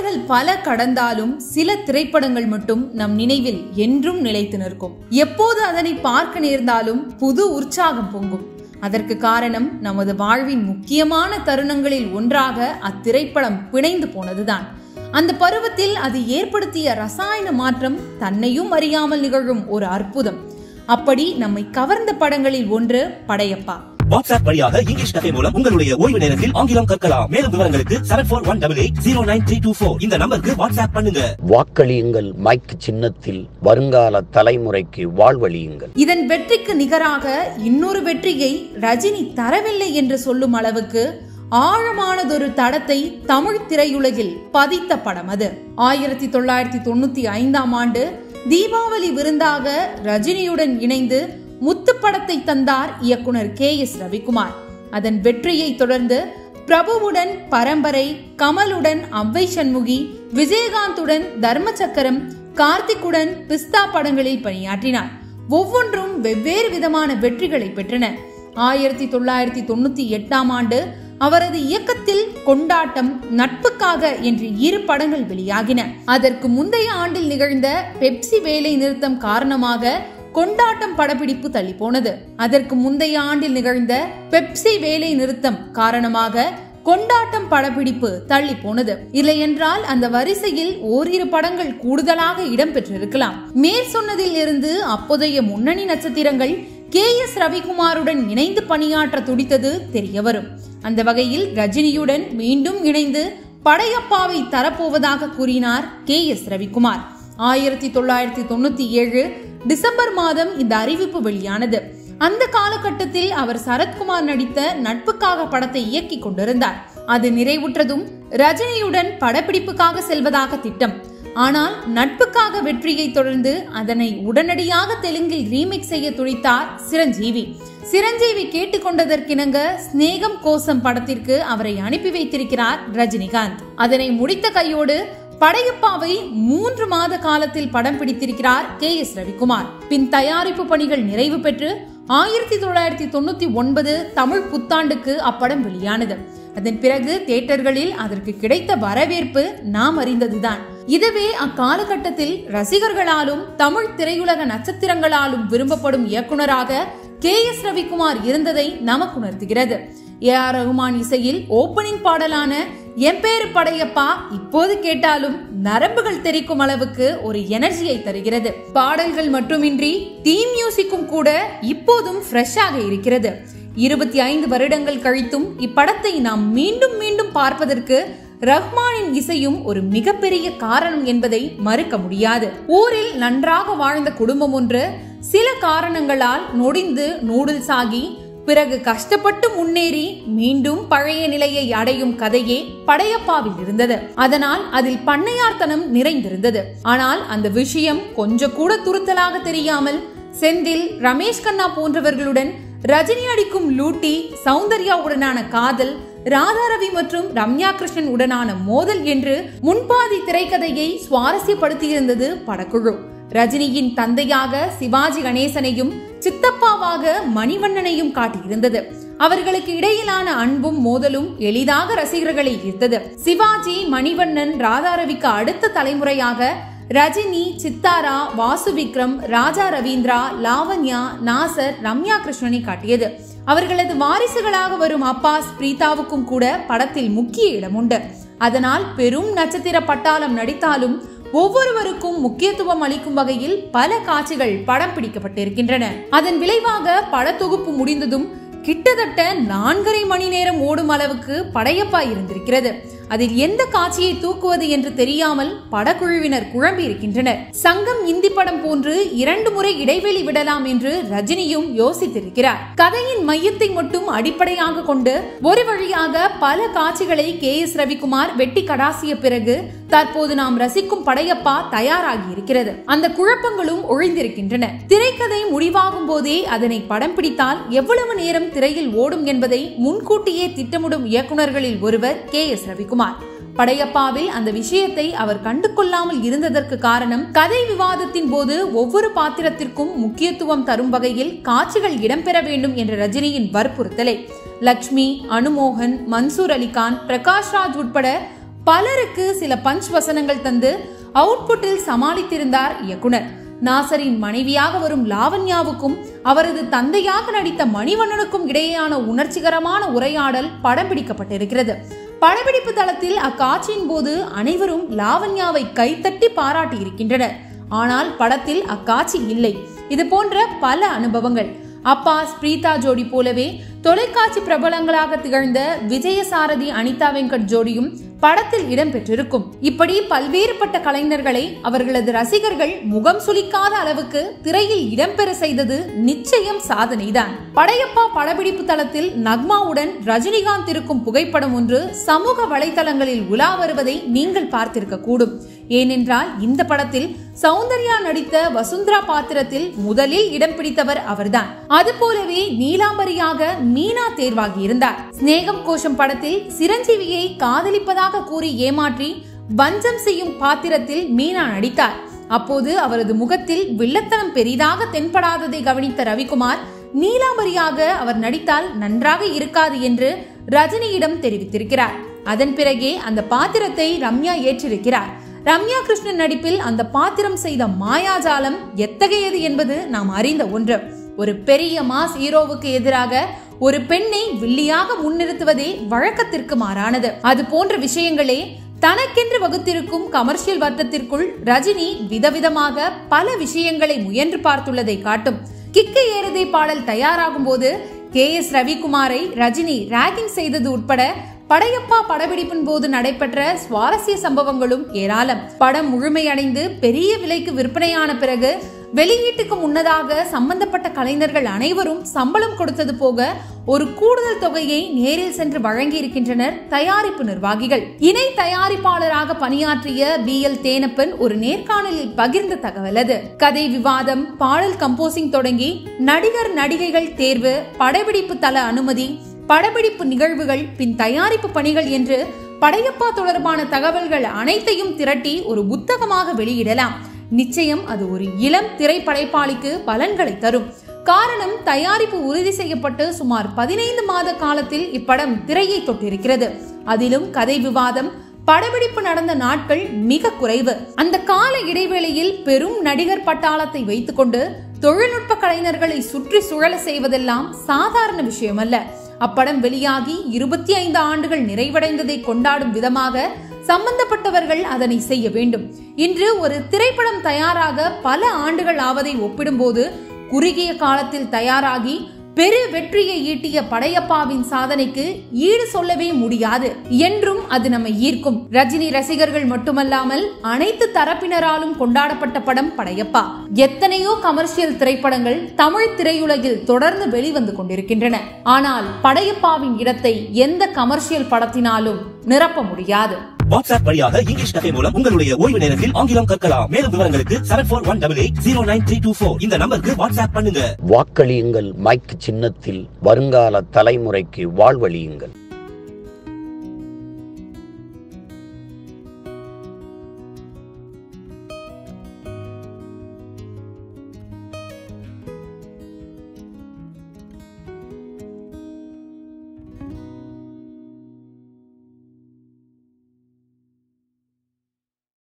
ஆண்டுகள் பல கடந்தாலும் சில திரைப்படங்கள் மட்டும் நம் நினைவில் என்றும் நிலைத்து நிற்கும் எப்போது அதனை பார்க்க நேர்ந்தாலும் புது உற்சாகம் பொங்கும் அதற்கு காரணம் நமது வாழ்வின் முக்கியமான தருணங்களில் ஒன்றாக அத்திரைப்படம் பிணைந்து போனதுதான் அந்த பருவத்தில் அது ஏற்படுத்திய ரசாயன மாற்றம் தன்னையும் அறியாமல் நிகழும் ஒரு அற்புதம் அப்படி நம்மை கவர்ந்த படங்களில் ஒன்று படையப்பா வாட்ஸ்அப் வழியாக இங்கிலீஷ் கஃபே மூலம் உங்களுடைய ஓய்வு நேரத்தில் ஆங்கிலம் கற்கலாம் மேலும் விவரங்களுக்கு seven four one double eight zero nine three two four இந்த நம்பருக்கு வாட்ஸ்அப் பண்ணுங்க வாக்களியுங்கள் மைக் சின்னத்தில் வருங்கால தலைமுறைக்கு வாழ்வழியுங்கள் இதன் வெற்றிக்கு நிகராக இன்னொரு வெற்றியை ரஜினி தரவில்லை என்று சொல்லும் அளவுக்கு ஆழமானதொரு தடத்தை தமிழ் திரையுலகில் பதித்த படம் அது ஆயிரத்தி தொள்ளாயிரத்தி தொண்ணூத்தி ஐந்தாம் ஆண்டு தீபாவளி விருந்தாக ரஜினியுடன் இணைந்து முத்து படத்தை தந்தார் இயக்குனர் கே எஸ் ரவிக்குமார் அதன் வெற்றியை தொடர்ந்து பிரபுவுடன் பரம்பரை கமலுடன் அவ்வை சண்முகி விஜயகாந்துடன் தர்மசக்கரம் கார்த்திக்குடன் பிஸ்தா படங்களில் பணியாற்றினார் ஒவ்வொன்றும் வெவ்வேறு விதமான வெற்றிகளை பெற்றன ஆயிரத்தி தொள்ளாயிரத்தி தொண்ணூத்தி எட்டாம் ஆண்டு அவரது இயக்கத்தில் கொண்டாட்டம் நட்புக்காக என்று இரு படங்கள் வெளியாகின அதற்கு முந்தைய ஆண்டில் நிகழ்ந்த பெப்சி வேலை நிறுத்தம் காரணமாக கொண்டாட்டம் படப்பிடிப்பு தள்ளி போனது அதற்கு முந்தைய ஆண்டில் நிகழ்ந்த பெப்சி வேலை நிறுத்தம் காரணமாக கொண்டாட்டம் படப்பிடிப்பு தள்ளி போனது இல்லை என்றால் அந்த வரிசையில் ஓரிரு படங்கள் கூடுதலாக இடம்பெற்றிருக்கலாம் மேற் சொன்னதில் இருந்து அப்போதைய முன்னணி நட்சத்திரங்கள் கே எஸ் ரவிக்குமாருடன் இணைந்து பணியாற்ற துடித்தது தெரிய வரும் அந்த வகையில் ரஜினியுடன் மீண்டும் இணைந்து படையப்பாவை தரப்போவதாக கூறினார் கே எஸ் ரவிக்குமார் ஆயிரத்தி தொள்ளாயிரத்தி தொண்ணூத்தி ஏழு டிசம்பர் மாதம் இந்த அறிவிப்பு வெளியானது அந்த காலகட்டத்தில் அவர் சரத்குமார் நடித்த நட்புக்காக படத்தை இயக்கி கொண்டிருந்தார் அது நிறைவுற்றதும் ரஜினியுடன் படப்பிடிப்புக்காக செல்வதாக திட்டம் ஆனால் நட்புக்காக வெற்றியை தொடர்ந்து அதனை உடனடியாக தெலுங்கில் ரீமேக் செய்ய துடித்தார் சிரஞ்சீவி சிரஞ்சீவி கேட்டுக்கொண்டதற்கிணங்க ஸ்நேகம் கோசம் படத்திற்கு அவரை அனுப்பி வைத்திருக்கிறார் ரஜினிகாந்த் அதனை முடித்த கையோடு படையப்பாவை மூன்று மாத காலத்தில் படம் பிடித்திருக்கிறார் கே எஸ் ரவிக்குமார் பின் தயாரிப்பு பணிகள் நிறைவு பெற்று ஆயிரத்தி தொள்ளாயிரத்தி தொண்ணூத்தி ஒன்பது தமிழ் புத்தாண்டுக்கு அப்படம் வெளியானது அதன் பிறகு தியேட்டர்களில் அதற்கு கிடைத்த வரவேற்பு நாம் அறிந்ததுதான் இதுவே அக்காலகட்டத்தில் ரசிகர்களாலும் தமிழ் திரையுலக நட்சத்திரங்களாலும் விரும்பப்படும் இயக்குனராக கே எஸ் ரவிக்குமார் இருந்ததை நமக்கு உணர்த்துகிறது ஏ ஆர் ரகுமான் இசையில் ஓபனிங் பாடலான எம்பேரு படையப்பா இப்போது கேட்டாலும் நரம்புகள் தெரிக்கும் அளவுக்கு ஒரு எனர்ஜியை தருகிறது பாடல்கள் மட்டுமின்றி தீம் மியூசிக்கும் கூட இப்போதும் ஃப்ரெஷ்ஷாக இருக்கிறது இருபத்தி ஐந்து வருடங்கள் கழித்தும் இப்படத்தை நாம் மீண்டும் மீண்டும் பார்ப்பதற்கு ரஹ்மானின் இசையும் ஒரு மிகப்பெரிய காரணம் என்பதை மறுக்க முடியாது ஊரில் நன்றாக வாழ்ந்த குடும்பம் ஒன்று சில காரணங்களால் நொடிந்து நூடுல்ஸ் ஆகி பிறகு கஷ்டப்பட்டு முன்னேறி மீண்டும் பழைய நிலையை அடையும் கதையே படையப்பாவில் இருந்தது அதனால் அதில் பண்ணையார்த்தனம் நிறைந்திருந்தது ஆனால் அந்த விஷயம் கொஞ்சம் கூட துருத்தலாக தெரியாமல் செந்தில் ரமேஷ் கண்ணா போன்றவர்களுடன் ரஜினி அடிக்கும் லூட்டி சௌந்தர்யாவுடனான காதல் ராதாரவி மற்றும் ரம்யா கிருஷ்ணன் உடனான மோதல் என்று முன்பாதி திரைக்கதையை சுவாரஸ்யப்படுத்தியிருந்தது படக்குழு ரஜினியின் தந்தையாக சிவாஜி கணேசனையும் சித்தப்பாவாக மணிவண்ணனையும் காட்டியிருந்தது அவர்களுக்கு இடையிலான அன்பும் மோதலும் எளிதாக ரசிகர்களை ஈர்த்தது சிவாஜி மணிவண்ணன் ராதாரவிக்கு அடுத்த தலைமுறையாக ரஜினி சித்தாரா வாசு விக்ரம் ராஜா ரவீந்திரா லாவண்யா நாசர் ரம்யா கிருஷ்ணனை காட்டியது அவர்களது வாரிசுகளாக வரும் அப்பாஸ் பிரீதாவுக்கும் கூட படத்தில் முக்கிய இடம் உண்டு அதனால் பெரும் நட்சத்திர பட்டாளம் நடித்தாலும் ஒவ்வொருவருக்கும் முக்கியத்துவம் அளிக்கும் வகையில் பல காட்சிகள் படம் பிடிக்கப்பட்டிருக்கின்றன அதன் விளைவாக படத்தொகுப்பு முடிந்ததும் கிட்டத்தட்ட நான்கரை மணி நேரம் ஓடும் அளவுக்கு படையப்பா இருந்திருக்கிறது அதில் எந்த காட்சியை தூக்குவது என்று தெரியாமல் படக்குழுவினர் குழம்பி இருக்கின்றனர் சங்கம் இந்தி படம் போன்று இரண்டு முறை இடைவெளி விடலாம் என்று ரஜினியும் யோசித்திருக்கிறார் கதையின் மையத்தை மட்டும் அடிப்படையாக கொண்டு ஒரு வழியாக பல காட்சிகளை கே எஸ் ரவிக்குமார் வெட்டி கடாசிய பிறகு தற்போது நாம் ரசிக்கும் படையப்பா தயாராகி இருக்கிறது அந்த குழப்பங்களும் ஒழிந்திருக்கின்றன திரைக்கதை முடிவாகும் போதே அதனை படம் பிடித்தால் எவ்வளவு நேரம் திரையில் ஓடும் என்பதை முன்கூட்டியே திட்டமிடும் இயக்குநர்களில் ஒருவர் கே எஸ் ரவிக்குமார் படையப்பாவில் அந்த விஷயத்தை அவர் கண்டு கொள்ளாமல் இருந்ததற்கு காரணம் கதை விவாதத்தின் போது ஒவ்வொரு பாத்திரத்திற்கும் முக்கியத்துவம் தரும் வகையில் காட்சிகள் இடம்பெற வேண்டும் என்ற ரஜினியின் வற்புறுத்தலை லக்ஷ்மி அனுமோகன் மன்சூர் அலிகான் பிரகாஷ் ராஜ் உட்பட பலருக்கு சில பஞ்ச் வசனங்கள் தந்து அவுட்புட்டில் சமாளித்திருந்தார் இயக்குனர் நாசரின் மனைவியாக வரும் லாவண்யாவுக்கும் அவரது தந்தையாக நடித்த மணிவண்ணனுக்கும் இடையேயான உணர்ச்சிகரமான உரையாடல் படம் பிடிக்கப்பட்டிருக்கிறது படப்பிடிப்பு தளத்தில் அக்காட்சியின் போது அனைவரும் லாவண்யாவை கைத்தட்டி பாராட்டி இருக்கின்றனர் ஆனால் படத்தில் அக்காட்சி இல்லை இது போன்ற பல அனுபவங்கள் அப்பாஸ் பிரீதா ஜோடி போலவே தொலைக்காட்சி பிரபலங்களாக திகழ்ந்த விஜயசாரதி அனிதா வெங்கட் ஜோடியும் படத்தில் இடம்பெற்றிருக்கும் இப்படி பல்வேறுபட்ட கலைஞர்களை அவர்களது ரசிகர்கள் முகம் சுளிக்காத அளவுக்கு திரையில் இடம்பெற செய்தது நிச்சயம் சாதனைதான் படையப்பா படப்பிடிப்பு தளத்தில் நக்மாவுடன் ரஜினிகாந்த் இருக்கும் புகைப்படம் ஒன்று சமூக வலைதளங்களில் உலா வருவதை நீங்கள் பார்த்திருக்க கூடும் ஏனென்றால் இந்த படத்தில் சௌந்தர்யா நடித்த வசுந்தரா பாத்திரத்தில் முதலில் இடம் பிடித்தவர் அவர்தான் அது போலவே நீலாம்பரியாக மீனா தேர்வாகி இருந்தார் சிநேகம் கோஷம் படத்தில் சிரஞ்சீவியை காதலிப்பதாக கூறி ஏமாற்றி வஞ்சம் செய்யும் பாத்திரத்தில் மீனா நடித்தார் அப்போது அவரது முகத்தில் வில்லத்தனம் பெரிதாக தென்படாததை கவனித்த ரவிக்குமார் நீலாம்பரியாக அவர் நடித்தால் நன்றாக இருக்காது என்று ரஜினியிடம் தெரிவித்திருக்கிறார் அதன் பிறகே அந்த பாத்திரத்தை ரம்யா ஏற்றிருக்கிறார் ரம்யா கிருஷ்ணன் நடிப்பில் அந்த பாத்திரம் செய்த மாயாஜாலம் எத்தகையது என்பது நாம் அறிந்த ஒன்று ஒரு பெரிய மாஸ் ஹீரோவுக்கு எதிராக ஒரு பெண்ணை வில்லியாக முன்னிறுத்துவதே வழக்கத்திற்கு மாறானது அது போன்ற விஷயங்களே தனக்கென்று வகுத்திருக்கும் கமர்ஷியல் வர்த்தத்திற்குள் ரஜினி விதவிதமாக பல விஷயங்களை முயன்று பார்த்துள்ளதை காட்டும் கிக்கு ஏறுதை பாடல் தயாராகும் போது கே எஸ் ரவிக்குமாரை ரஜினி ராகிங் செய்தது உட்பட படையப்பா படப்பிடிப்பின் போது நடைபெற்ற சுவாரஸ்ய சம்பவங்களும் ஏராளம் படம் முழுமையடைந்து பெரிய விலைக்கு விற்பனையான பிறகு வெளியீட்டுக்கு முன்னதாக சம்பந்தப்பட்ட கலைஞர்கள் அனைவரும் சம்பளம் கொடுத்தது போக ஒரு கூடுதல் தொகையை நேரில் சென்று வழங்கி இருக்கின்றனர் தயாரிப்பு நிர்வாகிகள் இணை தயாரிப்பாளராக பணியாற்றிய பி எல் தேனப்பன் ஒரு நேர்காணலில் பகிர்ந்த தகவல் அது கதை விவாதம் பாடல் கம்போசிங் தொடங்கி நடிகர் நடிகைகள் தேர்வு படப்பிடிப்பு தள அனுமதி படப்பிடிப்பு நிகழ்வுகள் பின் தயாரிப்பு பணிகள் என்று படையப்பா தொடர்பான தகவல்கள் அனைத்தையும் திரட்டி ஒரு புத்தகமாக வெளியிடலாம் நிச்சயம் அது ஒரு இளம் திரைப்படைப்பாளிக்கு பலன்களை தரும் காரணம் தயாரிப்பு உறுதி செய்யப்பட்டு சுமார் பதினைந்து மாத காலத்தில் இப்படம் திரையை தொட்டிருக்கிறது அதிலும் கதை விவாதம் படப்பிடிப்பு நடந்த நாட்கள் மிக குறைவு அந்த கால இடைவேளையில் பெரும் நடிகர் பட்டாளத்தை வைத்துக்கொண்டு தொழில்நுட்ப கலைஞர்களை சுற்றி சுழல செய்வதெல்லாம் சாதாரண விஷயம் அல்ல அப்படம் வெளியாகி இருபத்தி ஐந்து ஆண்டுகள் நிறைவடைந்ததை கொண்டாடும் விதமாக சம்பந்தப்பட்டவர்கள் அதனை செய்ய வேண்டும் இன்று ஒரு திரைப்படம் தயாராக பல ஆண்டுகள் ஆவதை ஒப்பிடும்போது குறுகிய காலத்தில் தயாராகி பெரு வெற்றியை ஈட்டிய படையப்பாவின் சாதனைக்கு ஈடு சொல்லவே முடியாது என்றும் அது நம்மை ஈர்க்கும் ரஜினி ரசிகர்கள் மட்டுமல்லாமல் அனைத்து தரப்பினராலும் கொண்டாடப்பட்ட படம் படையப்பா எத்தனையோ கமர்ஷியல் திரைப்படங்கள் தமிழ் திரையுலகில் தொடர்ந்து வெளிவந்து கொண்டிருக்கின்றன ஆனால் படையப்பாவின் இடத்தை எந்த கமர்ஷியல் படத்தினாலும் நிரப்ப முடியாது வாட்ஸ்அப் வழியாக இங்கிலீஷ் கஃபே மூலம் உங்களுடைய ஓய்வு நேரத்தில் ஆங்கிலம் கற்கலாம் மேலும் விவரங்களுக்கு seven four one double eight zero nine three two four இந்த நம்பருக்கு வாட்ஸ்அப் பண்ணுங்க வாக்களியுங்கள் மைக் சின்னத்தில் வருங்கால தலைமுறைக்கு வாழ்வழியுங்கள்